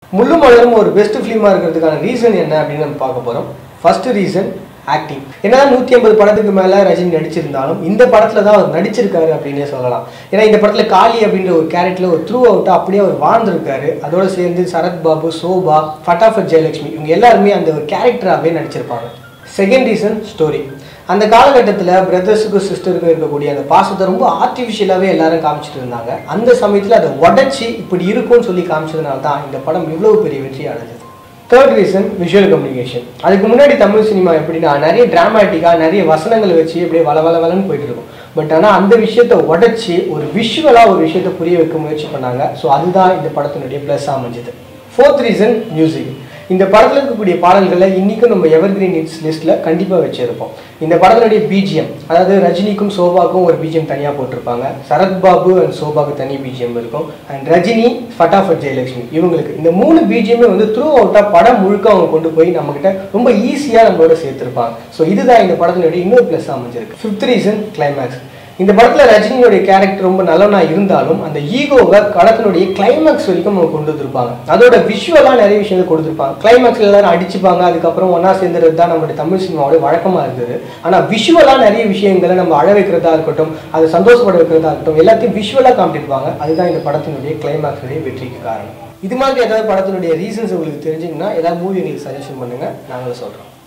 முள்ளு மலரும் ஒரு பெஸ்ட் ஃபிலிமாக இருக்கிறதுக்கான ரீசன் என்ன அப்படின்னு நம்ம பார்க்க போகிறோம் ஃபர்ஸ்ட் ரீசன் ஆக்டிங் என்னதான் நூற்றி ஐம்பது படத்துக்கு மேலே ரஜினி நடிச்சிருந்தாலும் இந்த படத்தில் தான் அவர் நடிச்சிருக்காரு அப்படின்னே சொல்லலாம் ஏன்னா இந்த படத்தில் காளி அப்படின்ற ஒரு கேரக்டரில் ஒரு த்ரூ அவுட்டாக அப்படியே அவர் வாழ்ந்திருக்காரு அதோட சேர்ந்து சரத் பாபு சோபா ஃபட்டாஃபட் ஜெயலட்சுமி இவங்க எல்லாருமே அந்த ஒரு கேரக்டராகவே நடிச்சிருப்பாங்க செகண்ட் ரீசன் ஸ்டோரி அந்த காலகட்டத்தில் பிரதர்ஸுக்கும் சிஸ்டருக்கும் இருக்கக்கூடிய அந்த பாசத்தை ரொம்ப ஆர்டிஃபிஷியலாகவே எல்லாரும் காமிச்சிட்டு இருந்தாங்க அந்த சமயத்தில் அதை உடச்சி இப்படி இருக்கும்னு சொல்லி காமிச்சதுனால தான் இந்த படம் இவ்வளவு பெரிய வெற்றி அடைஞ்சது தேர்ட் ரீசன் விஷுவல் கம்யூனிகேஷன் அதுக்கு முன்னாடி தமிழ் சினிமா எப்படின்னா நிறைய டிராமாட்டிக்காக நிறைய வசனங்களை வச்சு அப்படியே வள வள வளன்னு போயிட்டு இருக்கும் பட் ஆனால் அந்த விஷயத்தை உடச்சி ஒரு விஷுவலாக ஒரு விஷயத்தை புரிய வைக்க முயற்சி பண்ணாங்க ஸோ அதுதான் இந்த படத்தினுடைய ப்ளஸ் அமைஞ்சது ஃபோர்த் ரீசன் மியூசிக் இந்த படத்தில் இருக்கக்கூடிய பாடல்களை இன்றைக்கும் நம்ம எவர்கிரீன் ஹிட்ஸ் லிஸ்ட்டில் கண்டிப்பாக வச்சிருப்போம் இந்த படத்தினுடைய பிஜிஎம் அதாவது ரஜினிக்கும் சோபாக்கும் ஒரு பிஜிஎம் தனியாக போட்டிருப்பாங்க சரத் பாபு அண்ட் சோபாக்கு தனி பிஜிஎம் இருக்கும் அண்ட் ரஜினி ஃபட்டாஃபட் ஜெயலட்சுமி இவங்களுக்கு இந்த மூணு பிஜிஎம்மே வந்து த்ரூ அவுட்டாக படம் முழுக்க அவங்க கொண்டு போய் நம்மக்கிட்ட ரொம்ப ஈஸியாக நம்மளோட சேர்த்துருப்பாங்க ஸோ இதுதான் இந்த படத்தினுடைய இன்னொரு ப்ளஸ் அமைஞ்சிருக்கு ஃபிஃப்த் ரீசன் கிளைமேக்ஸ் இந்த படத்தில் ரஜினியோடைய கேரக்டர் ரொம்ப நல்லவனா இருந்தாலும் அந்த ஈகோவை களத்தினுடைய கிளைமேக்ஸ் வரைக்கும் அவங்க கொண்டு வந்திருப்பாங்க அதோட விஷுவலாக நிறைய விஷயங்கள் கொடுத்துருப்பாங்க கிளைமேக்ஸ்ல எல்லாரும் அடிச்சுப்பாங்க அதுக்கப்புறம் ஒன்றா சேர்ந்துறது தான் நம்மளுடைய தமிழ் சினிமாவோட வழக்கமாக இருந்தது ஆனால் விஷுவலாக நிறைய விஷயங்களை நம்ம அழ வைக்கிறதா இருக்கட்டும் அதை சந்தோஷப்பட வைக்கிறதா இருக்கட்டும் எல்லாத்தையும் விஷுவலாக காமிட்டிருப்பாங்க அதுதான் இந்த படத்தினுடைய கிளைமேக்ஸுடைய வெற்றிக்கு காரணம் இது மாதிரி ஏதாவது படத்தினுடைய ரீசன்ஸ் உங்களுக்கு தெரிஞ்சுங்கன்னா ஏதாவது மூவி எங்களுக்கு சஜஷன் பண்ணுங்கள் நாங்களும் சொல்கிறோம்